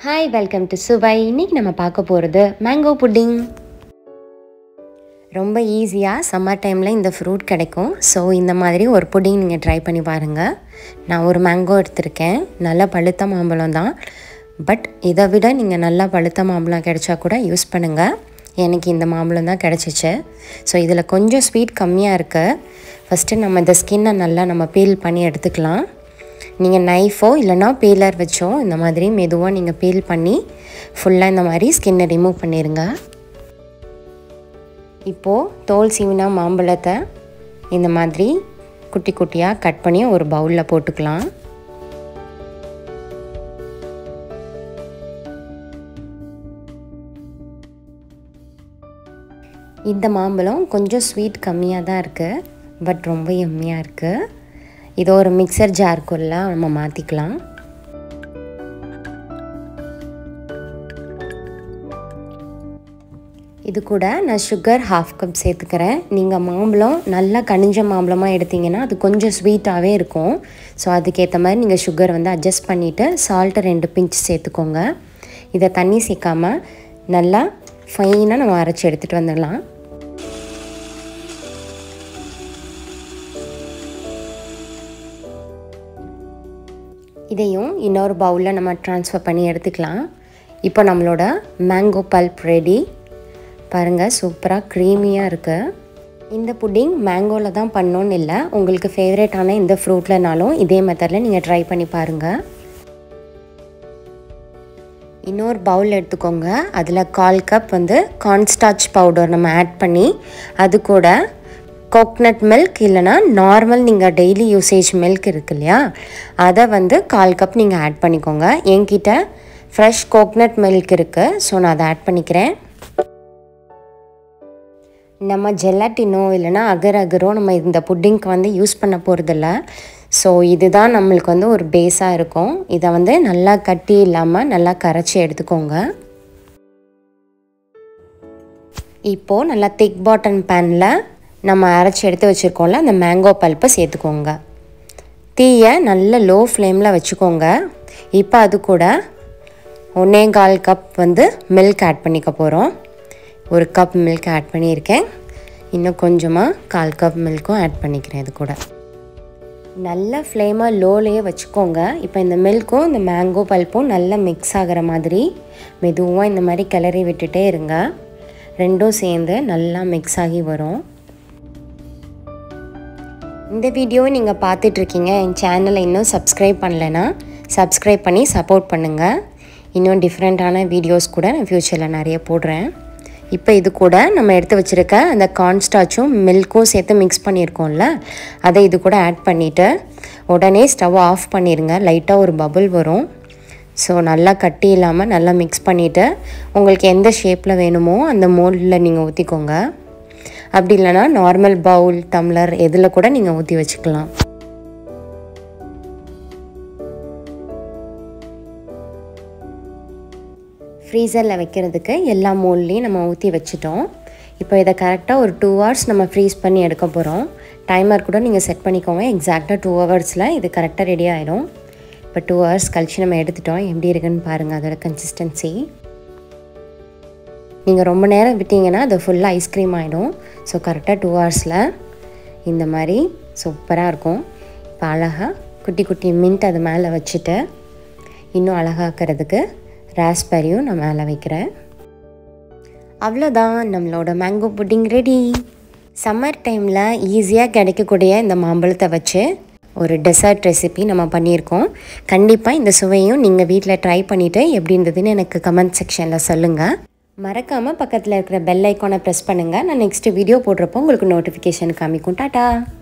hi welcome to சுவை இன்னைக்கு நம்ம பார்க்க போகிறது மேங்கோ புட்டிங் ரொம்ப ஈஸியாக சம்மர் டைமில் இந்த ஃப்ரூட் கிடைக்கும் ஸோ இந்த மாதிரி ஒரு புட்டிங் நீங்கள் ட்ரை பண்ணி பாருங்கள் நான் ஒரு மேங்கோ எடுத்திருக்கேன் நல்ல பழுத்த மாம்பழம் தான் பட் இதை விட நீங்கள் நல்லா பழுத்த மாம்பழம் கிடைச்சா கூட யூஸ் பண்ணுங்கள் எனக்கு இந்த மாம்பழம் தான் கிடச்சிச்சு ஸோ இதில் கொஞ்சம் ஸ்வீட் கம்மியாக இருக்குது ஃபஸ்ட்டு நம்ம இந்த ஸ்கின்னை நல்லா நம்ம பீல் பண்ணி எடுத்துக்கலாம் நீங்கள் நைஃபோ இல்லைனா பீலர் வச்சோ இந்த மாதிரி மெதுவாக நீங்கள் பீல் பண்ணி ஃபுல்லாக இந்த மாதிரி ஸ்கின்னை ரிமூவ் பண்ணிடுங்க இப்போது தோல் சீவினா மாம்பழத்தை இந்த மாதிரி குட்டி குட்டியாக கட் பண்ணி ஒரு பவுலில் போட்டுக்கலாம் இந்த மாம்பழம் கொஞ்சம் ஸ்வீட் கம்மியாக தான் இருக்குது பட் ரொம்ப எம்மியாக இருக்குது இதை ஒரு மிக்சர் ஜார்க்குள்ள நம்ம மாற்றிக்கலாம் இது கூட நான் சுகர் ஹாஃப் கப் சேர்த்துக்கிறேன் நீங்கள் மாம்பழம் நல்லா கனிஞ்ச மாம்பழமாக எடுத்திங்கன்னா அது கொஞ்சம் ஸ்வீட்டாகவே இருக்கும் ஸோ அதுக்கேற்ற மாதிரி நீங்கள் சுகர் வந்து அட்ஜஸ்ட் பண்ணிவிட்டு சால்ட்டை ரெண்டு பிஞ்ச் சேர்த்துக்கோங்க இதை தண்ணி சேர்க்காமல் நல்லா ஃபைனாக நம்ம அரைச்சி எடுத்துகிட்டு வந்துடலாம் இதையும் இன்னொரு பவுலில் நம்ம ட்ரான்ஸ்ஃபர் பண்ணி எடுத்துக்கலாம் இப்போ நம்மளோட மேங்கோ பல்ப் ரெடி பாருங்கள் சூப்பராக க்ரீமியாக இருக்குது இந்த புட்டிங் மேங்கோவில் தான் பண்ணோன்னு இல்லை உங்களுக்கு ஃபேவரேட்டான இந்த ஃப்ரூட்லனாலும் இதே மெத்தடில் நீங்கள் ட்ரை பண்ணி பாருங்கள் இன்னொரு பவுல் எடுத்துக்கோங்க அதில் கால் கப் வந்து கார்ன்ஸ்டார்ச் பவுடர் நம்ம ஆட் பண்ணி அது கூட கோக்னட் மில்க் இல்லைனா நார்மல் நீங்கள் டெய்லி யூசேஜ் மில்க் இருக்கு இல்லையா அதை வந்து கால் கப் நீங்கள் ஆட் பண்ணிக்கோங்க என்கிட்ட ஃப்ரெஷ் கோக்னட் மில்க் இருக்குது ஸோ நான் அதை ஆட் பண்ணிக்கிறேன் நம்ம ஜெலாட்டினோ இல்லைனா அகர் அகரோ நம்ம இந்த புட்டிங்க்கு வந்து யூஸ் பண்ண போகிறதில்ல ஸோ இதுதான் நம்மளுக்கு வந்து ஒரு பேஸாக இருக்கும் இதை வந்து நல்லா கட்டி இல்லாமல் நல்லா கரைச்சி எடுத்துக்கோங்க இப்போது நல்லா திக் பாட்டன் பேனில் நம்ம அரைச்சி எடுத்து வச்சுருக்கோம்ல அந்த மேங்கோ பல்ப்பை சேர்த்துக்கோங்க தீயை நல்ல லோ ஃப்ளேமில் வச்சுக்கோங்க இப்போ அது கூட ஒன்றே கால் கப் வந்து மில்க் ஆட் பண்ணிக்க போகிறோம் ஒரு கப் மில்க் ஆட் பண்ணியிருக்கேன் இன்னும் கொஞ்சமாக கால் கப் மில்க்கும் ஆட் பண்ணிக்கிறேன் இது கூட நல்ல ஃப்ளேமாக லோலேயே வச்சுக்கோங்க இப்போ இந்த மில்க்கும் இந்த மேங்கோ பல்ப்பும் நல்லா மிக்ஸ் ஆகிற மாதிரி மெதுவாக இந்த மாதிரி கிளறி விட்டுட்டே இருங்க ரெண்டும் சேர்ந்து நல்லா மிக்ஸ் ஆகி வரும் இந்த வீடியோவை நீங்கள் பார்த்துட்ருக்கீங்க என் சேனலை இன்னும் சப்ஸ்கிரைப் பண்ணலைன்னா சப்ஸ்கிரைப் பண்ணி சப்போர்ட் பண்ணுங்கள் இன்னும் டிஃப்ரெண்ட்டான வீடியோஸ் கூட நான் ஃப்யூச்சரில் நிறைய போடுறேன் இப்போ இது கூட நம்ம எடுத்து வச்சுருக்க அந்த கார்ன்ஸ்டாச்சும் மில்க்கும் சேர்த்து மிக்ஸ் பண்ணியிருக்கோம்ல அதை இது கூட ஆட் பண்ணிவிட்டு உடனே ஸ்டவ் ஆஃப் பண்ணிடுங்க லைட்டாக ஒரு பபுள் வரும் ஸோ நல்லா கட்டி இல்லாமல் நல்லா மிக்ஸ் பண்ணிவிட்டு உங்களுக்கு எந்த ஷேப்பில் வேணுமோ அந்த மோல்டில் நீங்கள் ஊற்றிக்கோங்க அப்படி இல்லைனா நார்மல் பவுல் டம்ளர் எதில் கூட நீங்கள் ஊற்றி வச்சுக்கலாம் ஃப்ரீசரில் வைக்கிறதுக்கு எல்லா மோல்லையும் நம்ம ஊற்றி வச்சுட்டோம் இப்போ இதை கரெக்டாக ஒரு டூ ஹவர்ஸ் நம்ம ஃப்ரீஸ் பண்ணி எடுக்க போகிறோம் டைமர் கூட நீங்கள் செட் பண்ணிக்கோங்க எக்ஸாக்டாக டூ ஹவர்ஸில் இது கரெக்டாக ரெடி ஆகிடும் இப்போ டூ ஹவர்ஸ் கழித்து நம்ம எடுத்துட்டோம் எப்படி இருக்குன்னு பாருங்கள் அதோட கன்சிஸ்டன்சி நீங்கள் ரொம்ப நேரம் விட்டிங்கன்னா அது ஃபுல்லாக ஐஸ்கிரீம் ஆகிடும் ஸோ கரெக்டாக டூ ஹவர்ஸில் இந்த மாதிரி சூப்பராக இருக்கும் இப்போ அழகாக குட்டி குட்டி மின்ட் அது மேலே வச்சுட்டு இன்னும் அழகாக்கிறதுக்கு ராஸ்பெரியும் நான் மேலே வைக்கிறேன் அவ்வளோதான் நம்மளோட மேங்கோ புட்டிங் ரெடி சம்மர் டைமில் ஈஸியாக கிடைக்கக்கூடிய இந்த மாம்பழத்தை வச்சு ஒரு டெசர்ட் ரெசிபி நம்ம பண்ணியிருக்கோம் கண்டிப்பாக இந்த சுவையும் நீங்கள் வீட்டில் ட்ரை பண்ணிவிட்டு எப்படி இருந்ததுன்னு எனக்கு கமெண்ட் செக்ஷனில் சொல்லுங்கள் மறக்காமல் பக்கத்தில் இருக்கிற பெல் ஐக்கானை ப்ரெஸ் பண்ணுங்கள் நான் நெக்ஸ்ட்டு வீடியோ போடுறப்போ உங்களுக்கு நோட்டிஃபிகேஷன் காமிக்கும் டாட்டா